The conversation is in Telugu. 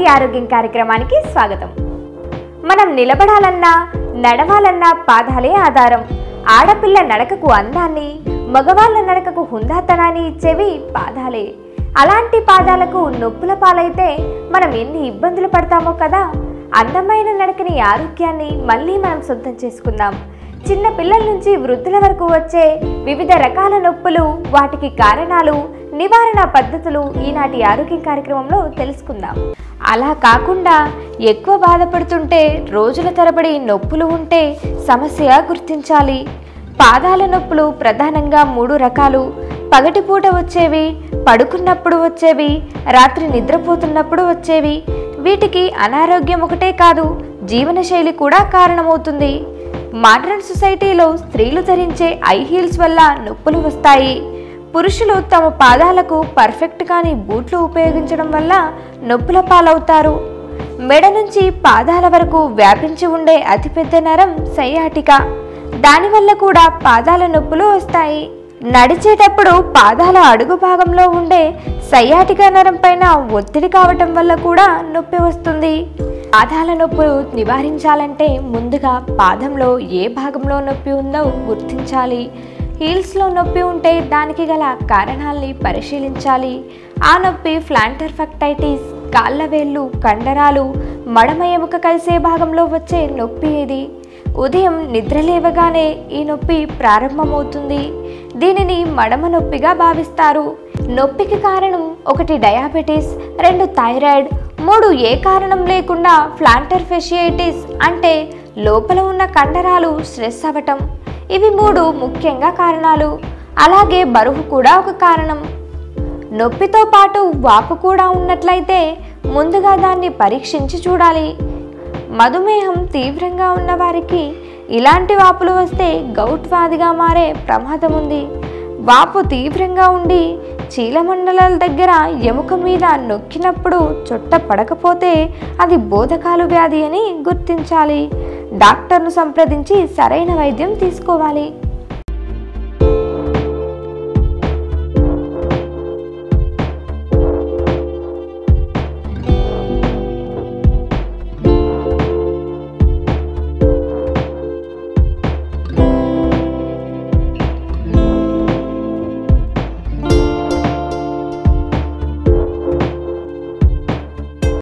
ఆరోగ్యం కార్యక్రమానికి స్వాగతం మనం నిలబడాలన్నా నడవాలన్నా పాదాలే ఆధారం ఆడపిల్ల నడకకు అందాన్ని మగవాళ్ళ నడకకు హుందాతనాన్ని ఇచ్చేవి పాదాలే అలాంటి పాదాలకు నొప్పుల పాలైతే మనం ఎన్ని ఇబ్బందులు పడతామో కదా అందమైన నడకని ఆరోగ్యాన్ని మళ్ళీ మనం సొంతం చేసుకుందాం చిన్న పిల్లల నుంచి వృద్ధుల వరకు వచ్చే వివిధ రకాల నొప్పులు వాటికి కారణాలు నివారణ పద్ధతులు ఈనాటి ఆరోగ్యం కార్యక్రమంలో తెలుసుకుందాం అలా కాకుండా ఎక్కువ బాధపడుతుంటే రోజుల తరబడి నొప్పులు ఉంటే సమస్య గుర్తించాలి పాదాల నొప్పులు ప్రధానంగా మూడు రకాలు పగటిపూట వచ్చేవి పడుకున్నప్పుడు వచ్చేవి రాత్రి నిద్రపోతున్నప్పుడు వచ్చేవి వీటికి అనారోగ్యం ఒకటే కాదు జీవనశైలి కూడా కారణమవుతుంది మోడర్న్ సొసైటీలో స్త్రీలు ధరించే ఐ హీల్స్ వల్ల నొప్పులు వస్తాయి పురుషులు తమ పాదాలకు పర్ఫెక్ట్ కాని బూట్లు ఉపయోగించడం వల్ల నొప్పుల పాలవుతారు మెడ నుంచి పాదాల వరకు వ్యాపించి ఉండే అతిపెద్ద నరం సయాటిక దానివల్ల కూడా పాదాల నొప్పులు వస్తాయి నడిచేటప్పుడు పాదాల అడుగు భాగంలో ఉండే సయాటిక నరం పైన ఒత్తిడి కావటం వల్ల కూడా నొప్పి వస్తుంది పాదాల నొప్పులు నివారించాలంటే ముందుగా పాదంలో ఏ భాగంలో నొప్పి ఉందో గుర్తించాలి హీల్స్లో నొప్పి ఉంటే దానికి గల కారణాల్ని పరిశీలించాలి ఆ నొప్పి ఫ్లాంటర్ ఫక్టైటిస్ కాళ్ళ వేళ్ళు కండరాలు మడమ ఎముక కలిసే భాగంలో వచ్చే నొప్పి ఇది ఉదయం నిద్రలేవగానే ఈ నొప్పి ప్రారంభమవుతుంది దీనిని మడమ నొప్పిగా భావిస్తారు నొప్పికి కారణం ఒకటి డయాబెటీస్ రెండు థైరాయిడ్ మూడు ఏ కారణం లేకుండా ఫ్లాంటర్ ఫెషియైటిస్ అంటే లోపల ఉన్న కండరాలు స్ట్రెస్ అవ్వటం ఇవి మూడు ముఖ్యంగా కారణాలు అలాగే బరువు కూడా ఒక కారణం నొప్పితో పాటు వాపు కూడా ఉన్నట్లయితే ముందుగా దాన్ని పరీక్షించి చూడాలి మధుమేహం తీవ్రంగా ఉన్న వారికి ఇలాంటి వాపులు వస్తే గౌట్ వ్యాధిగా మారే ప్రమాదం ఉంది వాపు తీవ్రంగా ఉండి చీలమండలాల దగ్గర ఎముక మీద నొక్కినప్పుడు చుట్ట పడకపోతే అది బోధకాలు వ్యాధి అని గుర్తించాలి డాక్టర్ను సంప్రదించి సరైన వైద్యం తీసుకోవాలి